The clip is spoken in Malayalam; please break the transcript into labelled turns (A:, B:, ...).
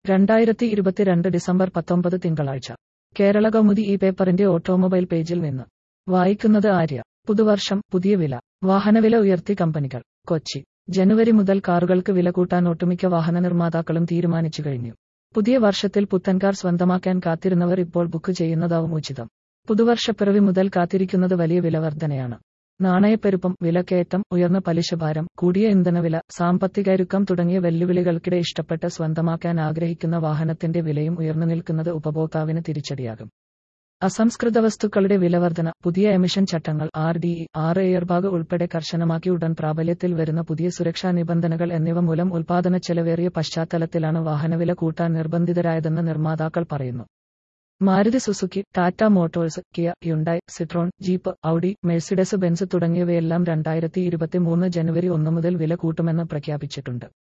A: രണ്ടായിരത്തി ഇരുപത്തിരണ്ട് ഡിസംബർ പത്തൊമ്പത് തിങ്കളാഴ്ച കേരള കൗമുദി ഈ പേപ്പറിന്റെ ഓട്ടോമൊബൈൽ പേജിൽ നിന്ന് വായിക്കുന്നത് ആര്യ പുതുവർഷം പുതിയ വില വാഹനവില ഉയർത്തി കമ്പനികൾ കൊച്ചി ജനുവരി മുതൽ കാറുകൾക്ക് വില കൂട്ടാൻ ഒട്ടുമിക്ക വാഹന നിർമ്മാതാക്കളും തീരുമാനിച്ചു കഴിഞ്ഞു പുതിയ വർഷത്തിൽ പുത്തൻ കാർ സ്വന്തമാക്കാൻ കാത്തിരുന്നവർ ഇപ്പോൾ ബുക്ക് ചെയ്യുന്നതാവും ഉചിതം പുതുവർഷപ്പിറവി മുതൽ കാത്തിരിക്കുന്നത് വലിയ വിലവർധനയാണ് നാണയപ്പെരുപ്പം വിലക്കയറ്റം ഉയർന്ന പലിശഭാരം കൂടിയ ഇന്ധനവില സാമ്പത്തികരുക്കം തുടങ്ങിയ വെല്ലുവിളികൾക്കിടെ ഇഷ്ടപ്പെട്ട് സ്വന്തമാക്കാൻ ആഗ്രഹിക്കുന്ന വാഹനത്തിന്റെ വിലയും ഉയർന്നു നിൽക്കുന്നത് ഉപഭോക്താവിന് തിരിച്ചടിയാകും അസംസ്കൃത വസ്തുക്കളുടെ വിലവർധന പുതിയ എമിഷൻ ചട്ടങ്ങൾ ആർ ഡി ഇ ആറ് എയർബാഗ് ഉൾപ്പെടെ കർശനമാക്കി ഉടൻ പ്രാബല്യത്തിൽ വരുന്ന പുതിയ സുരക്ഷാ നിബന്ധനകൾ എന്നിവ മൂലം ഉൽപാദന ചെലവേറിയ പശ്ചാത്തലത്തിലാണ് വാഹനവില കൂട്ടാൻ നിർബന്ധിതരായതെന്ന് നിർമ്മാതാക്കൾ പറയുന്നു Maruti Suzuki Tata Motors Kia Hyundai Citroen Jeep Audi Mercedes Benz തുടങ്ങിയവയെല്ലാം രണ്ടായിരത്തി ഇരുപത്തിമൂന്ന് ജനുവരി ഒന്ന് മുതൽ വില കൂട്ടുമെന്ന് പ്രഖ്യാപിച്ചിട്ടുണ്ട്